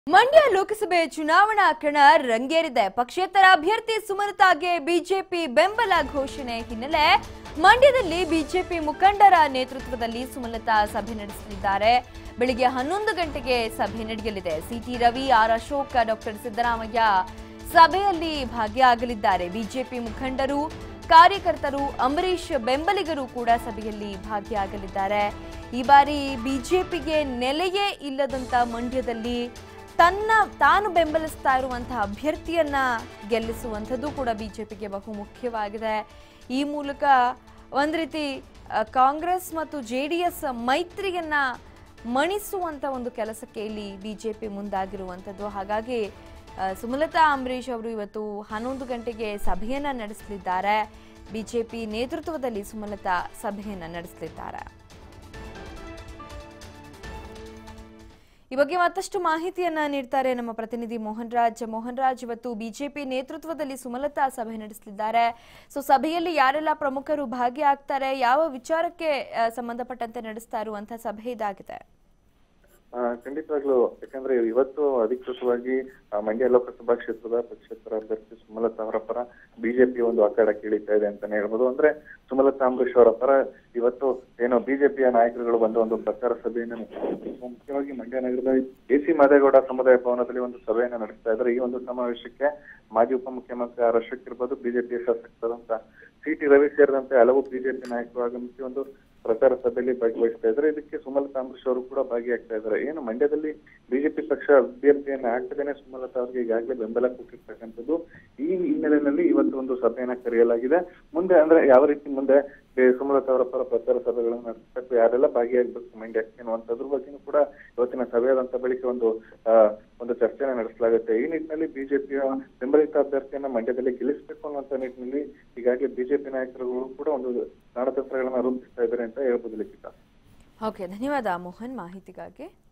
ಮಂಡ್ಯ ಲೋಕಸಭೆ ಚುನಾವಣಾ ಕಣ ರಂಗೇರಿದೆ ಪಕ್ಷೇತರ ಅಭ್ಯರ್ಥಿ ಸುಮಲತಾಗೆ ಬಿಜೆಪಿ ಬೆಂಬಲ ಘೋಷಣೆ ಹಿನ್ನೆಲೆ ಮಂಡ್ಯದಲ್ಲಿ ಬಿಜೆಪಿ ಮುಖಂಡರ ನೇತೃತ್ವದಲ್ಲಿ ಸುಮಲತಾ ಸಭೆ ನಡೆಸಲಿದ್ದಾರೆ ಬೆಳಿಗ್ಗೆ ಹನ್ನೊಂದು ಗಂಟೆಗೆ ಸಭೆ ನಡೆಯಲಿದೆ C T Ravi R Ashok doctor Siddaramaiah ಸಭೆಯಲ್ಲಿ ಭಾಗಿಯಾಗಲಿದ್ದಾರೆ ಬಿಜೆಪಿ ಮುಖಂಡರು ಕಾರ್ಯಕರ್ತರು ಅಂಬರೀಷ್ ಬೆಂಬಲಿಗರು ಕೂಡ ಸಭೆಯಲ್ಲಿ ಭಾಗಿಯಾಗಲಿದ್ದಾರೆ ಈ ಬಾರಿ ಬಿಜೆಪಿಗೆ ನೆಲೆಯೇ ಇಲ್ಲದಂತ ಮಂಡ್ಯದಲ್ಲಿ ತನ್ನ ತಾನು ಬೆಂಬಲಿಸ್ತಾ ಇರುವಂತಹ ಅಭ್ಯರ್ಥಿಯನ್ನ ಗೆಲ್ಲಿಸುವಂಥದ್ದು ಕೂಡ ಬಿಜೆಪಿಗೆ ಬಹು ಮುಖ್ಯವಾಗಿದೆ ಈ ಮೂಲಕ ಒಂದು ರೀತಿ ಆ, ಕಾಂಗ್ರೆಸ್ ಮತ್ತು ಜೆ ಡಿ ಎಸ್ ಮೈತ್ರಿಯನ್ನ ಮಣಿಸುವಂತ ಒಂದು ಕೆಲಸಕ್ಕೆ ಇಲ್ಲಿ ಬಿಜೆಪಿ ಮುಂದಾಗಿರುವಂಥದ್ದು ಹಾಗಾಗಿ ಆ, ಸುಮಲತಾ ಅಂಬರೀಷ್ ಅವರು ಇವತ್ತು ಹನ್ನೊಂದು ಗಂಟೆಗೆ ಸಭೆಯನ್ನ ನಡೆಸಲಿದ್ದಾರೆ ಬಿಜೆಪಿ ನೇತೃತ್ವದಲ್ಲಿ ಸುಮಲತಾ ಸಭೆಯನ್ನ ನಡೆಸಲಿದ್ದಾರೆ ಈ ಬಗ್ಗೆ ಮತ್ತಷ್ಟು ಮಾಹಿತಿಯನ್ನ ನೀಡ್ತಾರೆ ನಮ್ಮ ಪ್ರತಿನಿಧಿ ಮೋಹನ್ ರಾಜ್ ಮೋಹನ್ ರಾಜ್ ಇವತ್ತು ಬಿಜೆಪಿ ನೇತೃತ್ವದಲ್ಲಿ ಸುಮಲತಾ ಸಭೆ ನಡೆಸಲಿದ್ದಾರೆ ಸೊ ಸಭೆಯಲ್ಲಿ ಯಾರೆಲ್ಲ ಪ್ರಮುಖರು ಭಾಗಿಯಾಗ್ತಾರೆ ಯಾವ ವಿಚಾರಕ್ಕೆ ಆ, ಸಂಬಂಧಪಟ್ಟಂತೆ ನಡೆಸ್ತಾ ಇರುವಂತಹ ಸಭೆ ಇದಾಗಿದೆ ಆ, ಖಂಡಿತವಾಗ್ಲೂ ಯಾಕಂದ್ರೆ ಇವತ್ತು ಅಧಿಕೃತವಾಗಿ ಆ, ಮಂಡ್ಯ ಲೋಕಸಭಾ ಕ್ಷೇತ್ರದ ಪಕ್ಷೇತರ ಅಭ್ಯರ್ಥಿ ಸುಮಲತಾ ಅವರ ಪರ ಬಿಜೆಪಿ ಒಂದು ಅಖಾಡಕ್ಕೆ ಇಳಿತಾ ಇದೆ ಅಂತಾನೆ ಹೇಳ್ಬೋದು ಅಂದ್ರೆ ಸುಮಲತಾ ಅಂಬರೀಶ್ ಅವರ ಪರ ಇವತ್ತು ಏನು ಬಿಜೆಪಿಯ ನಾಯಕರುಗಳು ಬಂದು ಒಂದು ಪ್ರಚಾರ ಸಭೆಯನ್ನು ನಡೆಸಿದ್ದಾರೆ. ಮುಖ್ಯವಾಗಿ ಮಂಡ್ಯ ನಗರದ ಎ ಸಿ ಮಾದೇಗೌಡ ಸಮುದಾಯ ಭವನದಲ್ಲಿ ಒಂದು ಸಭೆಯನ್ನು ನಡೆಸ್ತಾ ಇದ್ದಾರೆ ಈ ಒಂದು ಸಮಾವೇಶಕ್ಕೆ ಮಾಜಿ ಉಪಮುಖ್ಯಮಂತ್ರಿ ಆರ್ ಅಶೋಕ್ ಇರ್ಬೋದು ಬಿಜೆಪಿಯ ಶಾಸಕರಾದಂತ ಸಿ ಟಿ ರವಿ ಸೇರಿದಂತೆ ಹಲವು ಬಿಜೆಪಿ ನಾಯಕರು ಆಗಮಿಸಿ ಒಂದು ಪ್ರಚಾರ ಸಭೆಯಲ್ಲಿ ಭಾಗವಹಿಸ್ತಾ ಇದ್ದಾರೆ ಇದಕ್ಕೆ ಸುಮಲತಾ ಅಂಬರೀಶ್ ಅವರು ಕೂಡ ಭಾಗಿಯಾಗ್ತಾ ಇದ್ದಾರೆ ಏನು ಮಂಡ್ಯದಲ್ಲಿ ಬಿಜೆಪಿ ಪಕ್ಷ ಅಭ್ಯರ್ಥಿಯನ್ನ ಹಾಕದೇನೆ ಸುಮಲತಾ ಅವರಿಗೆ ಈಗಾಗಲೇ ಬೆಂಬಲ ಕೊಟ್ಟಿರ್ತಕ್ಕಂಥದ್ದು ಈ ಹಿನ್ನೆಲೆಯಲ್ಲಿ ಇವತ್ತು ಒಂದು ಸಭೆಯನ್ನ ಕರೆಯಲಾಗಿದೆ ಮುಂದೆ ಅಂದ್ರೆ ಯಾವ ರೀತಿ ಮುಂದೆ ಏ, ಸುಮಲತಾ ಅವರ ಪರ ಪ್ರಚಾರ ಸಭೆಗಳನ್ನು ನಡೆಸಬೇಕು ಯಾರೆಲ್ಲ ಭಾಗಿಯಾಗಬೇಕು ಮಂಡ್ಯಕ್ಕೆ ಅನ್ನುವಂಥದ್ರ ಬಗ್ಗೆನೂ ಕೂಡ ಇವತ್ತಿನ ಸಭೆಯಾದಂತ ಬಳಿಕ ಒಂದು ಆ, ಒಂದು ಚರ್ಚೆನ ನಡೆಸಲಾಗುತ್ತೆ ಈ ನಿಟ್ಟಿನಲ್ಲಿ ಬಿಜೆಪಿಯ ಬೆಂಬಲಿತ ಅಭ್ಯರ್ಥಿಯನ್ನ ಮಂಡ್ಯದಲ್ಲಿ ಗೆಲ್ಲಿಸಬೇಕು ಅನ್ನುವಂತ ನಿಟ್ಟಿನಲ್ಲಿ ಈಗಾಗಲೇ ಬಿಜೆಪಿ ನಾಯಕರುಗಳು ಕೂಡ ಒಂದು ನಾಡತಂತ್ರಗಳನ್ನ ರೂಪಿಸ್ತಾ ಇದ್ದಾರೆ ಅಂತ ಹೇಳ್ಬೋದು ಲಿಖಿತ ಓಕೆ ಧನ್ಯವಾದ ಮೋಹನ್ ಮಾಹಿತಿಗಾಗಿ